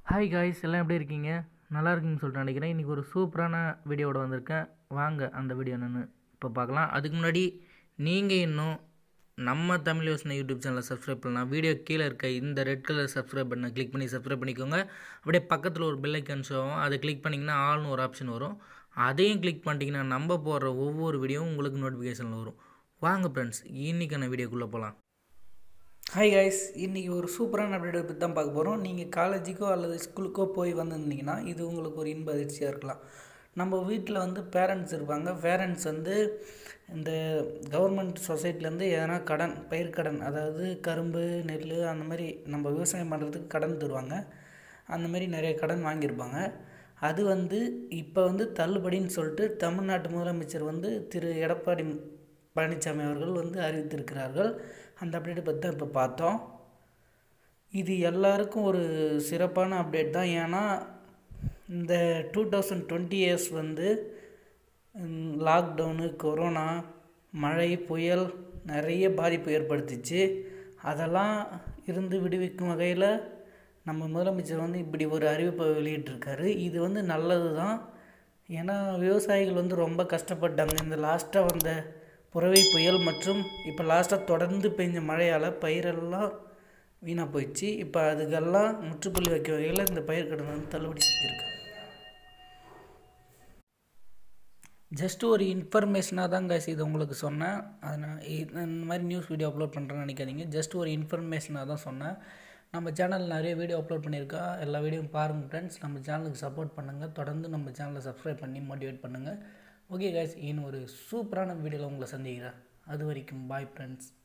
hi guys எல்லாம் எப்படி இருக்கீங்க நல்லா இருக்குன்னு சொல்லிட்டு நினைக்கிறேன் இன்றைக்கி ஒரு சூப்பரான வீடியோவோட வந்திருக்கேன் வாங்க அந்த வீடியோ என்னென்னு இப்போ பார்க்கலாம் அதுக்கு முன்னாடி நீங்கள் இன்னும் நம்ம தமிழ் யோசனை யூடியூப் சேனலை சப்ஸ்கிரைப் பண்ணலாம் வீடியோ கீழே இருக்க இந்த ரெட் கலர் சப்ஸ்கிரைப் பண்ண கிளிக் பண்ணி சப்ஸ்கிரைப் பண்ணிக்கோங்க அப்படியே பக்கத்தில் ஒரு பெல் ஐக்கன் ஷோ ஆகும் அதை கிளிக் பண்ணிங்கன்னா ஆல்னு ஒரு ஆப்ஷன் வரும் அதையும் கிளிக் பண்ணிட்டீங்கன்னா நம்ம போடுற ஒவ்வொரு வீடியோவும் உங்களுக்கு நோட்டிஃபிகேஷனில் வரும் வாங்க ஃப்ரெண்ட்ஸ் இன்றைக்கான வீடியோக்குள்ளே போகலாம் ஹாய் கைஸ் இன்றைக்கி ஒரு சூப்பரான அப்டேட் பற்றி தான் பார்க்க போகிறோம் நீங்கள் காலேஜுக்கோ அல்லது ஸ்கூலுக்கோ போய் வந்திருந்தீங்கன்னா இது உங்களுக்கு ஒரு இன்ப அதிர்ச்சியாக இருக்கலாம் நம்ம வீட்டில் வந்து பேரண்ட்ஸ் இருப்பாங்க பேரண்ட்ஸ் வந்து இந்த கவர்மெண்ட் சொசைட்டிலேருந்து எதனா கடன் பயிர்க்கடன் அதாவது கரும்பு நெல் அந்த மாதிரி நம்ம விவசாயம் பண்ணுறதுக்கு கடன் தருவாங்க அந்த மாதிரி நிறைய கடன் வாங்கியிருப்பாங்க அது வந்து இப்போ வந்து தள்ளுபடின்னு சொல்லிட்டு தமிழ்நாட்டு முதலமைச்சர் வந்து திரு எடப்பாடி பழனிசாமி அவர்கள் வந்து அறிவித்திருக்கிறார்கள் அந்த அப்டேட்டை பற்றி தான் இப்போ பார்த்தோம் இது எல்லாருக்கும் ஒரு சிறப்பான அப்டேட் தான் ஏன்னா இந்த டூ தௌசண்ட் டுவெண்ட்டி இயர்ஸ் வந்து லாக்டவுனு கொரோனா மழை புயல் நிறைய பாதிப்பு ஏற்படுத்திச்சு அதெல்லாம் இருந்து விடுவிக்கும் வகையில் நம்ம முதலமைச்சர் வந்து இப்படி ஒரு அறிவிப்பை வெளியிட்டிருக்காரு இது வந்து நல்லது தான் ஏன்னா விவசாயிகள் வந்து ரொம்ப கஷ்டப்பட்டாங்க இந்த லாஸ்ட்டாக வந்த புறவை புயல் மற்றும் இப்போ லாஸ்ட்டாக தொடர்ந்து பெஞ்ச மழையால் பயிரெல்லாம் வீணாக போயிடுச்சு இப்போ அதுக்கெல்லாம் முற்றுப்புள்ளி வைக்க வகையில் இந்த பயிர் கடன் வந்து தள்ளுபடி செஞ்சுருக்காங்க ஜஸ்ட் ஒரு இன்ஃபர்மேஷனாக தான் கைஸ் இது உங்களுக்கு சொன்னேன் அதை நான் இந்த மாதிரி நியூஸ் வீடியோ அப்லோட் பண்ணுறேன்னு நினைக்காதீங்க ஜஸ்ட் ஒரு இன்ஃபர்மேஷனாக தான் சொன்னேன் நம்ம சேனல் நிறைய வீடியோ அப்லோட் பண்ணியிருக்கா எல்லா வீடியோவும் பாருங்கள் ஃப்ரெண்ட்ஸ் நம்ம சேனலுக்கு சப்போர்ட் பண்ணுங்கள் தொடர்ந்து நம்ம சேனலை சப்ஸ்கிரைப் பண்ணி மோட்டிவேட் பண்ணுங்கள் ஓகே கைஸ் இன்னும் ஒரு சூப்பரான வீடியோவில் உங்களை சந்திக்கிறேன் அது வரைக்கும் பாய் ஃப்ரெண்ட்ஸ்